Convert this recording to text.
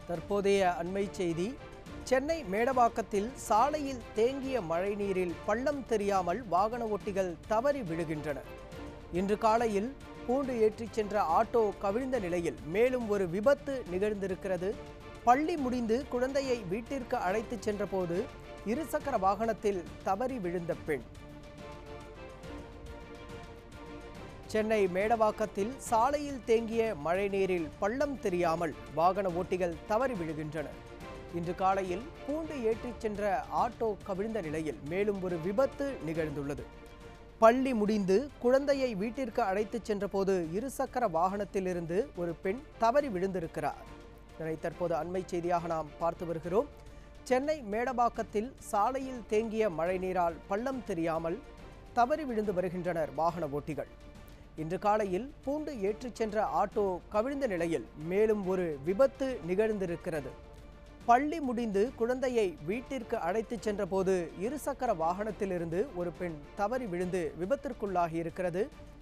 தற்போதைய அண்மை செய்தி சென்னை மேடவாக்கத்தில் சாலையில் தேங்கிய மழைநீரில் பள்ளம் தெரியாமல் வாகன ஓட்டிகள் தவறி விழுகின்றனர் இன்று காலையில் பூண்டு ஏற்றிச் சென்ற ஆட்டோ கவிழ்ந்த நிலையில் மேலும் ஒரு விபத்து நிகழ்ந்திருக்கிறது பள்ளி முடிந்து குழந்தையை வீட்டிற்கு அழைத்துச் சென்றபோது இருசக்கர வாகனத்தில் தவறி விழுந்த பெண் சென்னை மேடவாக்கத்தில் சாலையில் தேங்கிய மழைநீரில் பள்ளம் தெரியாமல் வாகன ஓட்டிகள் தவறி விழுகின்றனர் இன்று காலையில் பூண்டு ஏற்றிச் சென்ற ஆட்டோ கவிழ்ந்த நிலையில் மேலும் ஒரு விபத்து நிகழ்ந்துள்ளது பள்ளி முடிந்து குழந்தையை வீட்டிற்கு அழைத்துச் சென்றபோது இருசக்கர வாகனத்திலிருந்து ஒரு பெண் தவறி விழுந்திருக்கிறார் இதனை தற்போது அண்மை செய்தியாக நாம் பார்த்து வருகிறோம் சென்னை மேடவாக்கத்தில் சாலையில் தேங்கிய மழைநீரால் பள்ளம் தெரியாமல் தவறி விழுந்து வருகின்றனர் வாகன ஓட்டிகள் இன்று காலையில் பூண்டு ஏற்றிச் சென்ற ஆட்டோ கவிழ்ந்த நிலையில் மேலும் ஒரு விபத்து நிகழ்ந்திருக்கிறது பள்ளி முடிந்து குழந்தையை வீட்டிற்கு அழைத்துச் சென்றபோது இருசக்கர வாகனத்திலிருந்து ஒரு பெண் தவறி விழுந்து விபத்திற்குள்ளாகி இருக்கிறது